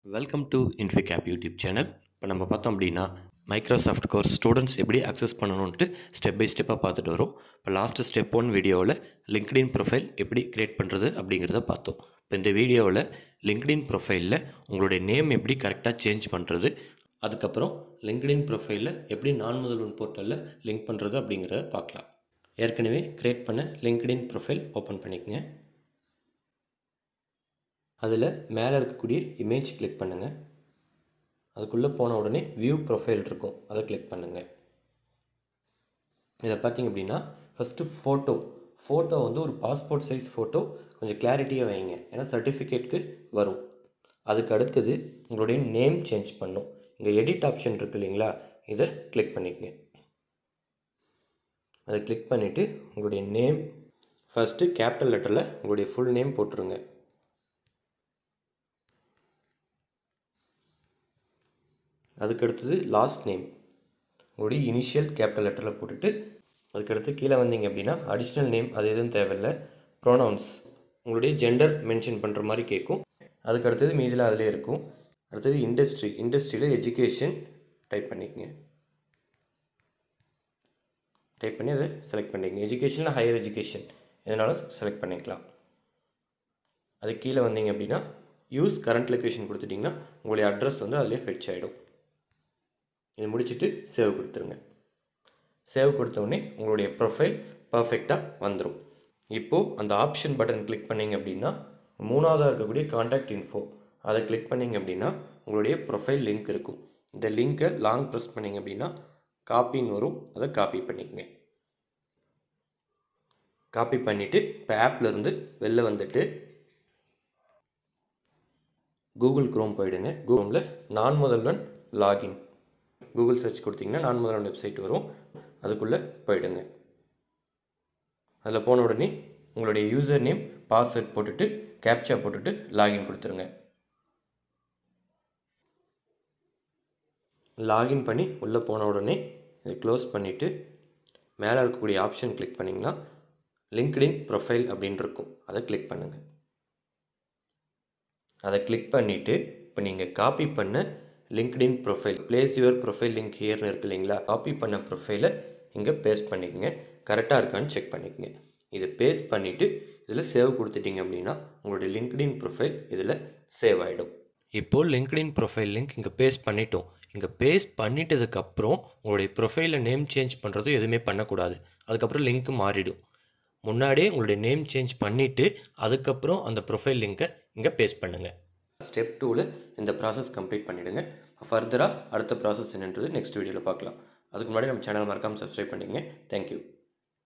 welcome to இன்ஃபிகேப் YouTube channel இப்போ நம்ம பார்த்தோம் அப்படின்னா மைக்ரோசாஃப்ட் கோர்ஸ் ஸ்டூடெண்ட்ஸ் எப்படி அக்சஸ் பண்ணணுன்ட்டு ஸ்டெப் பை ஸ்டெப்பாக பார்த்துட்டு வரோம் இப்போ லாஸ்ட்டு ஸ்டெப் ஒன் வீடியோவில் லிங்க்டின் ப்ரொஃபைல் எப்படி க்ரியேட் பண்ணுறது அப்படிங்கிறத பார்த்தோம் இப்போ இந்த வீடியோவில் லிங்க்டின் ப்ரொஃபைலில் உங்களுடைய நேம் எப்படி கரெக்டாக சேஞ்ச் பண்ணுறது அதுக்கப்புறம் லிங்க்டின் ப்ரொஃபைலில் எப்படி நான் முதல்வன் போர்ட்டலில் லிங்க் பண்ணுறது அப்படிங்கிறத பார்க்கலாம் ஏற்கனவே க்ரியேட் பண்ண லிங்க்டின் ப்ரொஃபைல் ஓப்பன் பண்ணிக்கங்க அதில் மேலே இருக்கக்கூடிய இமேஜ் கிளிக் பண்ணுங்கள் அதுக்குள்ளே போன உடனே வியூ ப்ரொஃபைல் இருக்கும் அதை கிளிக் பண்ணுங்கள் இதில் பார்த்தீங்க அப்படின்னா ஃபஸ்ட்டு ஃபோட்டோ ஃபோட்டோ வந்து ஒரு பாஸ்போர்ட் சைஸ் ஃபோட்டோ கொஞ்சம் கிளாரிட்டியாக வைங்க ஏன்னா சர்டிஃபிகேட்க்கு வரும் அதுக்கு அடுத்தது உங்களுடைய நேம் சேஞ்ச் பண்ணும் இங்கே எடிட் ஆப்ஷன் இருக்குது இல்லைங்களா இதை கிளிக் பண்ணிக்கங்க அதை கிளிக் பண்ணிவிட்டு உங்களுடைய நேம் ஃபஸ்ட்டு கேபிட்டல் லெட்டரில் உங்களுடைய ஃபுல் நேம் போட்டுருங்க அதுக்கு அடுத்தது லாஸ்ட் நேம் உங்களுடைய இனிஷியல் கேபிட்டல் லெட்டரில் போட்டுட்டு அதுக்கடுத்து கீழே வந்தீங்க அப்படின்னா அடிஷ்னல் நேம் அது எதுவும் தேவையில்லை ப்ரோனவுன்ஸ் உங்களுடைய ஜெண்டர் மென்ஷன் பண்ணுற மாதிரி கேட்கும் அதுக்கு அடுத்தது மீதில் அதிலே இருக்கும் அடுத்தது இண்டஸ்ட்ரி இண்டஸ்ட்ரியில் எஜுகேஷன் டைப் பண்ணிக்கங்க டைப் பண்ணி அதை செலக்ட் பண்ணிக்கங்க எஜுகேஷனில் ஹையர் எஜுகேஷன் எதனாலும் செலக்ட் பண்ணிக்கலாம் அது கீழே வந்தீங்க அப்படின்னா யூஸ் கரண்ட் லொக்கேஷன் கொடுத்துட்டிங்கன்னா உங்களுடைய அட்ரஸ் வந்து அதிலே ஃபெச் ஆகிடும் இது முடிச்சுட்டு சேவ் கொடுத்துருங்க சேவ் கொடுத்தோடனே உங்களுடைய ப்ரொஃபைல் பர்ஃபெக்டாக வந்துடும் இப்போது அந்த ஆப்ஷன் பட்டன் கிளிக் பண்ணிங்க அப்படின்னா மூணாவதாக இருக்கக்கூடிய காண்டாக்ட் இன்ஃபோ அதை கிளிக் பண்ணிங்க அப்படின்னா உங்களுடைய ப்ரொஃபைல் லிங்க் இருக்கும் இந்த லிங்க்கை லாங் ப்ரெஸ் பண்ணிங்க அப்படின்னா காப்பின்னு வரும் அதை காப்பி பண்ணிக்கங்க காப்பி பண்ணிவிட்டு இப்போ ஆப்லேருந்து வெளில வந்துட்டு கூகுள் க்ரோம் போயிடுங்க கூகுளில் நான் முதல்வன் லாகின் கூகுள் சர்ச் கொடுத்தீங்கன்னா நான் முதல்வன் வெப்சைட் வரும் அதுக்குள்ளே போயிடுங்க அதில் போன உடனே உங்களுடைய யூசர் நேம் பாஸ்வேர்ட் போட்டுட்டு கேப்சா போட்டுட்டு லாகின் கொடுத்துருங்க லாகின் பண்ணி உள்ளே போன உடனே இதை க்ளோஸ் பண்ணிவிட்டு மேலே இருக்கக்கூடிய ஆப்ஷன் கிளிக் பண்ணிங்கன்னா லிங்க்டின் ப்ரொஃபைல் அப்படின்னு இருக்கும் அதை கிளிக் பண்ணுங்கள் அதை கிளிக் பண்ணிவிட்டு இப்போ நீங்கள் காப்பி பண்ண LinkedIn profile place your profile link ஹியர்னு இருக்கு இல்லைங்களா காப்பி பண்ண ப்ரொஃபைலை இங்கே பேஸ்ட் பண்ணிக்கோங்க கரெக்டாக இருக்கான்னு செக் பண்ணிக்கோங்க இதை பேஸ்ட் பண்ணிவிட்டு இதில் சேவ் கொடுத்துட்டிங்க அப்படின்னா உங்களுடைய லிங்க்டின் ப்ரொஃபைல் இதில் சேவ் ஆகிடும் இப்போது லிங்க்டின் ப்ரொஃபைல் லிங்க் இங்கே பேஸ்ட் பண்ணிட்டோம் இங்கே பேஸ்ட் பண்ணிட்டதுக்கப்புறம் உங்களுடைய ப்ரொஃபைலில் நேம் சேஞ்ச் பண்ணுறது எதுவுமே பண்ணக்கூடாது அதுக்கப்புறம் லிங்க் மாறிடும் முன்னாடியே உங்களுடைய நேம் சேஞ்ச் பண்ணிவிட்டு அதுக்கப்புறம் அந்த ப்ரொஃபைல் லிங்க்கை இங்கே பேஸ்ட் பண்ணுங்கள் ஸ்டெப் டூவில் இந்த ப்ராசஸ் கம்ப்ளீட் பண்ணிவிடுங்க ஃபர்தராக அடுத்த ப்ராசஸ் என்னன்றது நெக்ஸ்ட் வீடியோவில் பார்க்கலாம் அதுக்கு முன்னாடி நம்ம சேனல் மறக்காமல் சப்ஸ்கிரைப் பண்ணிக்கங்க தேங்க்யூ